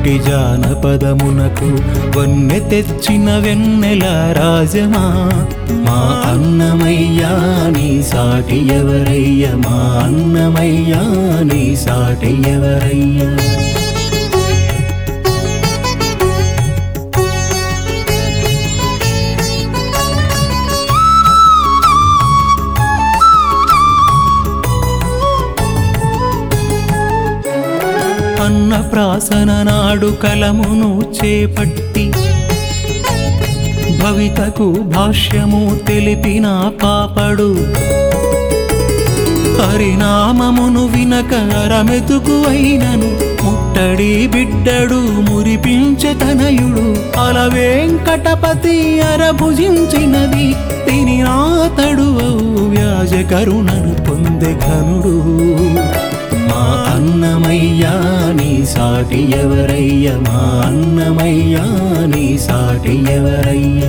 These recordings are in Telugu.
పుట్టి జానపదమునకు వన్నె తెచ్చిన వెన్నెల రాజమా మా అన్నమయ్యా నీ సాటి ఎవరయ్య మా అన్నమయ్యా నీ సాటి ఎవరయ్యా అన్న ప్రాసన నాడు కలమును చేపట్టి భవితకు భాష్యము తెలిపిన పాపడు హరినామమును వినక రమెతుకు అయినను ముట్టడి బిడ్డడు మురిపించే తనయుడు అల వెంకటపతి అరభుజించినది తిని నాతడు వ్యాజ కరుణను పొందె ఘనుడు మా అన్నమయ్యా నీ సాటి ఎవరయ్య మా అన్నమయ్యా నీ సాటి ఎవరయ్యా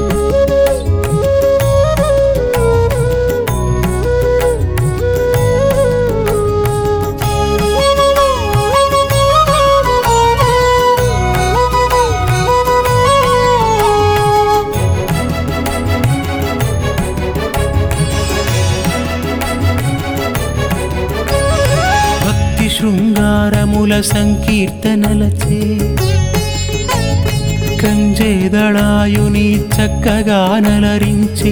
భక్తి శృంగారముల సంకీర్తనలచే కంజేదళాయుని చక్కగా నలరించి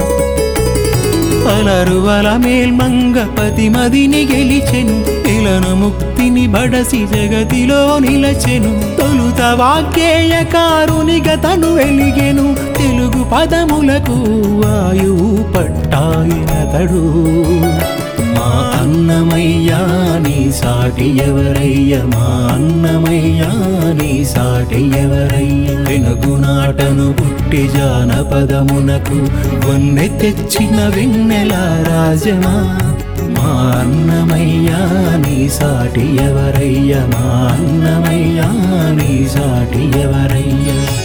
అలరువల మేల్మంగ పతిమదిని గెలిచెను ఇలను ముక్తిని బడసి జగతిలో నిలచెను తొలుత వాగ్గేయకారునిగ తను వెలిగెను తెలుగు పదములకు వాయువు పట్టాయినతడు మా అన్నమయ్యా నీ సాటి ఎవరయ్య మా అన్నమయ్యా నీ సాటి ఎవరయ్య వెనుగునాటను పుట్టి జానపదమునకు వన్నె తెచ్చిన వెన్నెల రాజమా మా అన్నమయ్యా నీ సాటి ఎవరయ్య మా అన్నమయ్యా నీ సాటి ఎవరయ్య